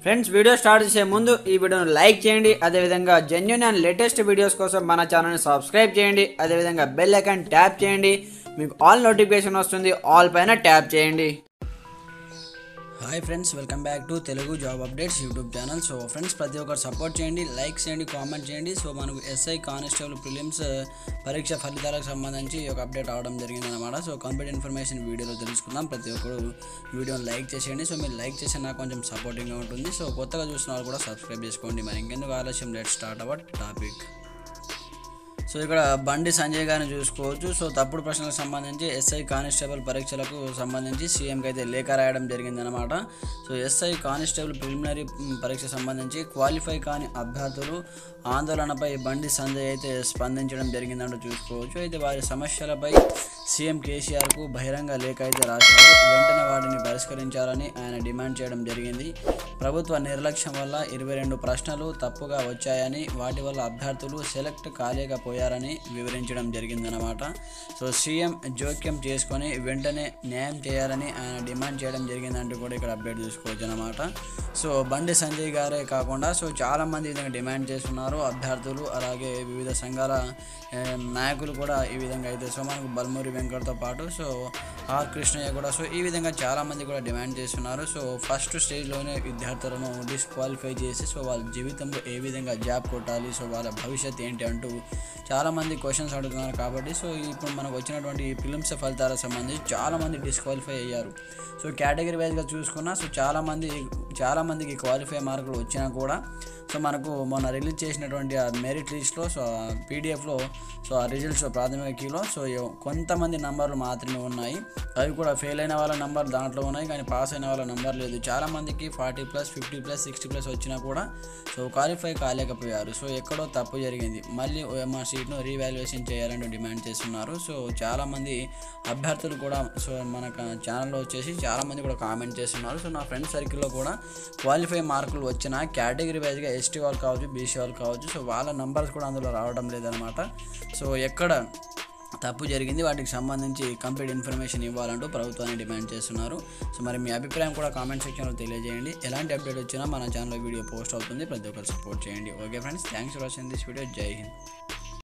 friends video start చేసే ముందు ఈ వీడియోను లైక్ చేయండి అదేవిధంగా జెన్యున్ అండ్ లేటెస్ట్ వీడియోస్ కోసం మన ఛానల్ని సబ్స్క్రైబ్ చేయండి అదేవిధంగా బెల్ ఐకాన్ ట్యాప్ చేయండి మీకు ఆల్ నోటిఫికేషన్ వస్తుంది ఆల్ పైన ట్యాప్ చేయండి hi friends welcome back to Telugu job updates YouTube channel so friends ప్రతి ఒక్కరు సపోర్ట్ చేయండి లైక్ చేయండి కామెంట్ చేయండి సో మనకు ఎస్ఐ కానిస్టేబుల్ ప్రిలిమ్స్ పరీక్ష ఫలితాలకు సంబంధించి ఒక అప్డేట్ అవడం జరిగింది అనమాట సో కంప్లీట్ ఇన్ఫర్మేషన్ వీడియోలో తెలుసుకుందాం ప్రతి ఒక్కరు వీడియోని లైక్ చేసేయండి సో మీరు లైక్ చేస్తే నాకు కొంచెం సపోర్టింగ్గా ఉంటుంది సో కొత్తగా చూసిన వాళ్ళు కూడా సబ్స్క్రైబ్ చేసుకోండి మరి ఇంకెందుకు ఆలస్యం let start our topic so ఇక్కడ బండి సంజయ్ గారిని చూసుకోవచ్చు సో తప్పుడు ప్రశ్నలకు సంబంధించి ఎస్ఐ కానిస్టేబుల్ పరీక్షలకు సంబంధించి సీఎంకి అయితే లేఖ రాయడం జరిగిందనమాట సో ఎస్ఐ కానిస్టేబుల్ ప్రిలిమినరీ పరీక్ష సంబంధించి క్వాలిఫై కాని అభ్యర్థులు ఆందోళనపై బండి సంజయ్ అయితే స్పందించడం జరిగిందంటూ చూసుకోవచ్చు అయితే వారి సమస్యలపై సీఎం కేసీఆర్కు బహిరంగ లేఖ అయితే రాశారు వెంటనే వాటిని పరిష్కరించాలని ఆయన డిమాండ్ చేయడం జరిగింది ప్రభుత్వ నిర్లక్ష్యం వల్ల ఇరవై రెండు ప్రశ్నలు తప్పుగా వచ్చాయని వాటి వల్ల అభ్యర్థులు సెలెక్ట్ కాలేకపోయారని వివరించడం జరిగిందనమాట సో సీఎం జోక్యం చేసుకొని వెంటనే న్యాయం చేయాలని ఆయన డిమాండ్ చేయడం జరిగిందంటూ కూడా ఇక్కడ అప్డేట్ చూసుకోవచ్చు అనమాట సో బండి సంజయ్ గారే కాకుండా సో చాలామంది విధంగా డిమాండ్ చేస్తున్నారు అభ్యర్థులు అలాగే వివిధ సంఘాల ఏ, నాయకులు కూడా ఈ విధంగా అయితే సో మనకు బల్మూరి వెంకట్తో పాటు సో ఆర్ కృష్ణయ్య కూడా సో ఈ విధంగా చాలామంది కూడా డిమాండ్ చేస్తున్నారు సో ఫస్ట్ స్టేజ్లోనే విద్యార్థులను డిస్క్వాలిఫై చేసి సో వాళ్ళ జీవితంలో ఏ విధంగా జాబ్ కొట్టాలి సో వాళ్ళ భవిష్యత్ ఏంటి అంటూ చాలామంది క్వశ్చన్స్ అడుగుతున్నారు కాబట్టి సో ఇప్పుడు మనకు వచ్చినటువంటి ఈ ఫిలిమ్స్ ఫలితాలకు సంబంధించి చాలామంది డిస్క్వాలిఫై అయ్యారు సో కేటగిరీ వైజ్గా చూసుకున్నా సో చాలామంది చాలామందికి క్వాలిఫై మార్కులు వచ్చినా కూడా సో మనకు మొన్న రిలీజ్ చేసినటువంటి ఆ మెరిట్ లిస్ట్లో సో పీడిఎఫ్లో సో ఆ రిజల్ట్స్ ప్రాథమిక కీలో సో ఎవ- కొంతమంది నంబర్లు మాత్రమే ఉన్నాయి అవి కూడా ఫెయిల్ అయిన వాళ్ళ నంబర్ దాంట్లో ఉన్నాయి కానీ పాస్ అయిన వాళ్ళ నంబర్ లేదు చాలామందికి forty plus fifty plus sixty plus వచ్చినా కూడా సో క్వాలిఫై కాలేకపోయారు సో ఎక్కడో తప్పు జరిగింది మళ్ళీ ఓఎంఆర్ సీట్ను రీవాల్యుయేషన్ చేయాలని డిమాండ్ చేస్తున్నారు సో చాలామంది అభ్యర్థులు కూడా సో మన ఛానల్లో వచ్చేసి చాలామంది కూడా కామెంట్ చేస్తున్నారు సో నా ఫ్రెండ్ సర్కిల్లో కూడా క్వాలిఫై మార్కులు వచ్చిన కేటగిరీ వైజ్గా ఎస్టీ వాళ్ళు కావచ్చు బీసీ వాళ్ళు కావచ్చు సో వాళ్ళ నంబర్స్ కూడా అందులో రావడం లేదనమాట సో ఎక్కడ తప్పు జరిగింది వాటికి సంబంధించి కంప్లీట్ ఇన్ఫర్మేషన్ ఇవ్వాలంటూ ప్రభుత్వాన్ని డిమాండ్ చేస్తున్నారు సో మరి మీ అభిప్రాయం కూడా కామెంట్ సెక్షన్లో తెలియజేయండి ఎలాంటి అప్డేట్ వచ్చినా మన ఛానల్లో వీడియో పోస్ట్ అవుతుంది ప్రతి ఒక్కరు సపోర్ట్ చేయండి okay friends thanks for watching this video Jai Hind